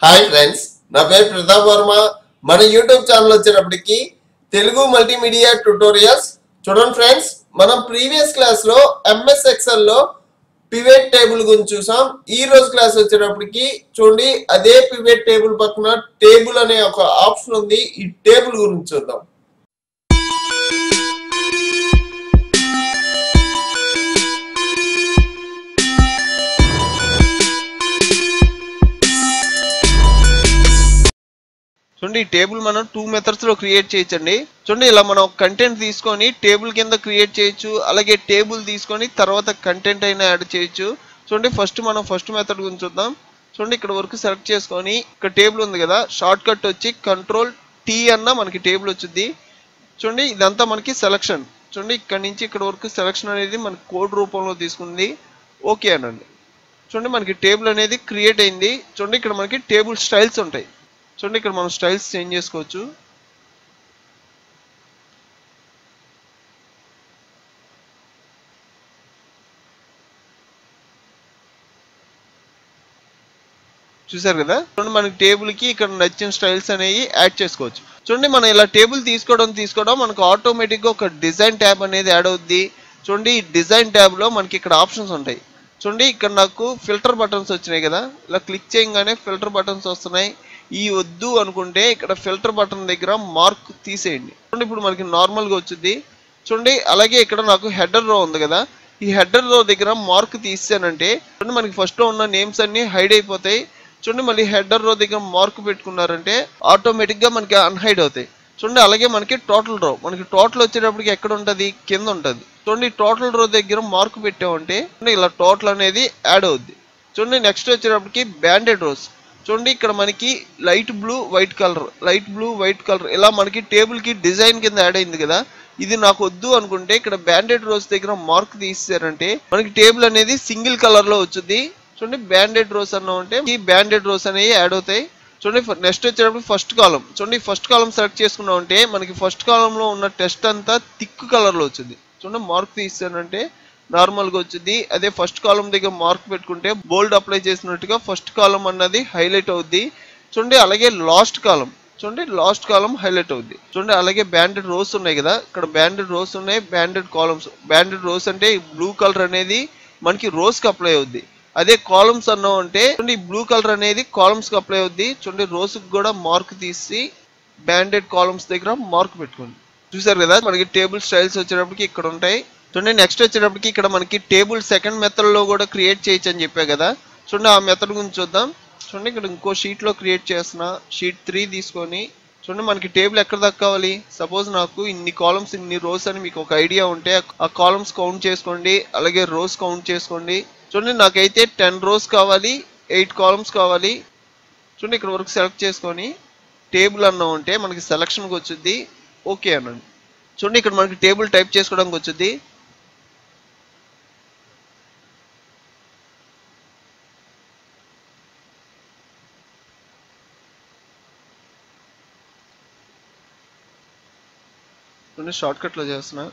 hi friends నా పేరు ప్రతాప్ వర్మ మన యూట్యూబ్ ఛానల్ వచ్చేటప్పటికి తెలుగు మల్టీమీడియా ట్యుటోరియల్స్ చూడండి ఫ్రెండ్స్ మనం ప్రీవియస్ క్లాస్ లో ఎంఎస్ ఎక్సెల్ లో పివెట్ టేబుల్ గురించి చూసాం ఈ రోజు క్లాస్ వచ్చేటప్పటికి చూడండి అదే పివెట్ టేబుల్ పక్కన టేబుల్ అనే ఒక ఆప్షన్ ఉంది ఈ టేబుల్ గురించి చూద్దాం చూడండి ఈ టేబుల్ మనం టూ మెథడ్స్ లో క్రియేట్ చేయొచ్చండి చూడండి ఇలా మనం కంటెంట్ తీసుకొని టేబుల్ కింద క్రియేట్ చేయొచ్చు అలాగే టేబుల్ తీసుకొని తర్వాత కంటెంట్ అయినా యాడ్ చేయొచ్చు చూడండి ఫస్ట్ మనం ఫస్ట్ మెథడ్ గురించి చూద్దాం చూడండి ఇక్కడ వరకు సెలెక్ట్ చేసుకొని ఇక్కడ టేబుల్ ఉంది కదా షార్ట్ కట్ వచ్చి కంట్రోల్ టీ అన్న మనకి టేబుల్ వచ్చింది చూడండి ఇదంతా మనకి సెలక్షన్ చూడండి ఇక్కడ నుంచి ఇక్కడ వరకు సెలక్షన్ అనేది మనకి కోడ్ రూపంలో తీసుకుంది ఓకే అనండి చూడండి మనకి టేబుల్ అనేది క్రియేట్ అయింది చూడండి ఇక్కడ మనకి టేబుల్ స్టైల్స్ ఉంటాయి చూడండి ఇక్కడ మనం స్టైల్స్ చేంజ్ చేసుకోవచ్చు చూసారు కదా చూడండి మనకి టేబుల్ కి ఇక్కడ నచ్చిన స్టైల్స్ అనేవి యాడ్ చేసుకోవచ్చు చూడండి మనం ఇలా టేబుల్ తీసుకోవడం తీసుకోవడం మనకు ఆటోమేటిక్ గా ఒక డిజైన్ ట్యాబ్ అనేది యాడ్ అవుద్ది చూడండి ఈ డిజైన్ ట్యాబ్ లో మనకి ఇక్కడ ఆప్షన్స్ ఉంటాయి చూడండి ఇక్కడ నాకు ఫిల్టర్ బటన్స్ వచ్చినాయి కదా ఇలా క్లిక్ చేయగానే ఫిల్టర్ బటన్స్ వస్తున్నాయి ఈ వద్దు అనుకుంటే ఇక్కడ ఫిల్టర్ బటన్ దగ్గర మార్క్ తీసేయండి చూడండి ఇప్పుడు మనకి నార్మల్ గా వచ్చింది చూడండి అలాగే ఇక్కడ నాకు హెడర్ రో ఉంది కదా ఈ హెడర్ రో దగ్గర మార్క్ తీసానంటే చూడండి మనకి ఫస్ట్ లో ఉన్న నేమ్స్ అన్ని హైడ్ అయిపోతాయి చూడండి మళ్ళీ హెడర్ రో దగ్గర మార్క్ పెట్టుకున్నారంటే ఆటోమేటిక్ గా మనకి అన్హైడ్ అవుతాయి చూడండి అలాగే మనకి టోటల్ రో మనకి టోటల్ వచ్చేటప్పటికి ఎక్కడ ఉంటది కింద ఉంటది చూడండి టోటల్ రో దగ్గర మార్క్ పెట్టామంటే చూడండి ఇలా టోటల్ అనేది యాడ్ అవుద్ది చూడండి నెక్స్ట్ వచ్చేటప్పటికి బ్యాండెడ్ రోస్ చూడండి ఇక్కడ మనకి light blue white colour light blue white colour ఇలా మనకి టేబుల్ కి డిజైన్ కింద యాడ్ అయింది కదా ఇది నాకు వద్దు అనుకుంటే ఇక్కడ బ్యాండెడ్ రోస్ దగ్గర మార్క్ తీసారంటే మనకి టేబుల్ అనేది సింగిల్ కలర్ లో వచ్చింది చూడండి బ్యాండెడ్ రోస్ అన్న ఉంటే ఈ బ్యాండెడ్ రోస్ అనేవి యాడ్ అవుతాయి చూడండి నెక్స్ట్ వచ్చేటప్పుడు ఫస్ట్ కాలం చూడండి ఫస్ట్ కాలం సెలెక్ట్ చేసుకున్నాం అంటే మనకి ఫస్ట్ కాలం లో ఉన్న టెస్ట్ అంతా థిక్ కలర్ లో వచ్చింది చూడండి మార్క్ తీసానంటే నార్మల్ గా వచ్చింది అదే ఫస్ట్ కాలం దగ్గర మార్క్ పెట్టుకుంటే బోల్డ్ అప్లై చేసినట్టుగా ఫస్ట్ కాలం అన్నది హైలైట్ అవుద్ది చూడండి అలాగే లాస్ట్ కాలం చూడండి లాస్ట్ కాలం హైలైట్ అవుద్ది చూడండి అలాగే బ్యాండెడ్ రోస్ ఉన్నాయి కదా ఇక్కడ బ్యాండెడ్ రోస్ ఉన్నాయి బ్యాండెడ్ కాలమ్స్ బ్యాండెడ్ రోస్ అంటే బ్లూ కలర్ అనేది మనకి రోస్ కి అప్లై అవుద్ది అదే కాలమ్స్ అన్నాం అంటే చూడండి బ్లూ కలర్ అనేది కాలమ్స్ కి అప్లై అవుద్ది చూడండి రోస్ కి కూడా మార్క్ తీసి బ్యాండెడ్ కాలమ్స్ దగ్గర మార్క్ పెట్టుకోండి చూసారు కదా మనకి టేబుల్ స్టైల్స్ వచ్చేటప్పటికి ఇక్కడ ఉంటాయి చూడండి నెక్స్ట్ వచ్చేటప్పటికి ఇక్కడ మనకి టేబుల్ సెకండ్ మెథడ్ లో కూడా క్రియేట్ చేయొచ్చు అని చెప్పా కదా చూడండి ఆ మెథడ్ గురించి చూద్దాం చూడండి ఇక్కడ ఇంకో షీట్ లో క్రియేట్ చేస్తున్నా షీట్ త్రీ తీసుకొని చూడండి మనకి టేబుల్ ఎక్కడ దాకా కావాలి సపోజ్ నాకు ఇన్ని కాలమ్స్ ఇన్ని రోస్ అని మీకు ఒక ఐడియా ఉంటే ఆ కాలమ్స్ కౌంట్ చేసుకోండి అలాగే రోస్ కౌంట్ చేసుకోండి చూడండి నాకైతే టెన్ రోస్ కావాలి ఎయిట్ కాలమ్స్ కావాలి చూడండి ఇక్కడ వరకు సెలెక్ట్ చేసుకొని టేబుల్ అన్న ఉంటే మనకి సెలక్షన్కి వచ్చింది ఓకే అనండి చూడండి ఇక్కడ మనకి టేబుల్ టైప్ చేసుకోవడానికి వచ్చింది చూడండి షార్ట్ కట్లో చేస్తున్నా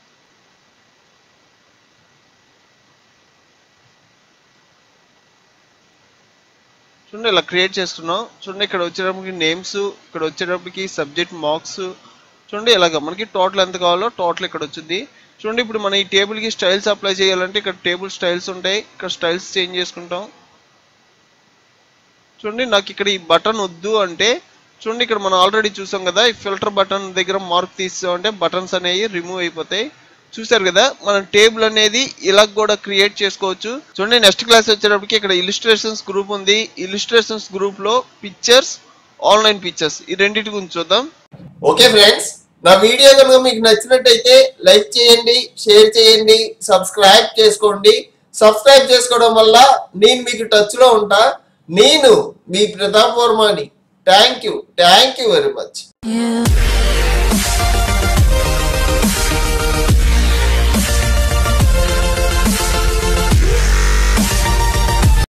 చూడండి ఇలా క్రియేట్ చేస్తున్నాం చూడండి ఇక్కడ వచ్చేటప్పటికి నేమ్స్ ఇక్కడ వచ్చేటప్పటికి సబ్జెక్ట్ మార్క్స్ చూడండి ఇలాగ మనకి టోటల్ ఎంత కావాలో టోటల్ ఇక్కడ వచ్చింది చూడండి ఇప్పుడు మనం ఈ టేబుల్ కి స్టైల్స్ అప్లై చేయాలంటే ఇక్కడ టేబుల్ స్టైల్స్ ఉంటాయి ఇక్కడ స్టైల్స్ చేంజ్ చేసుకుంటాం చూడండి నాకు ఇక్కడ ఈ బటన్ వద్దు అంటే చూడండి ఇక్కడ మనం ఆల్రెడీ చూసాం కదా ఈ ఫిల్టర్ బటన్ దగ్గర మార్క్ తీసామంటే బటన్స్ అనేవి రిమూవ్ అయిపోతాయి చూసారు కదా మనం టేబుల్ అనేది ఇలా కూడా క్రియేట్ చేసుకోవచ్చు చూడండి నెక్స్ట్ క్లాస్ వచ్చేటప్పటికి ఇక్కడ ఇలిస్ట్రేషన్స్ గ్రూప్ ఉంది ఇలిస్ట్రేషన్స్ గ్రూప్ లో పిక్చర్స్ ఆన్లైన్ పిక్చర్స్ ఈ రెండింటి గురించి చూద్దాం ఓకే ఫ్రెండ్స్ నా వీడియో కనుక మీకు నచ్చినట్టయితే లైక్ చేయండి షేర్ చేయండి సబ్స్క్రైబ్ చేసుకోండి సబ్స్క్రైబ్ చేసుకోవడం వల్ల నేను మీకు టచ్ లో ఉంటా నేను మీ ప్రతాప్ వర్మని thank you thank you very much You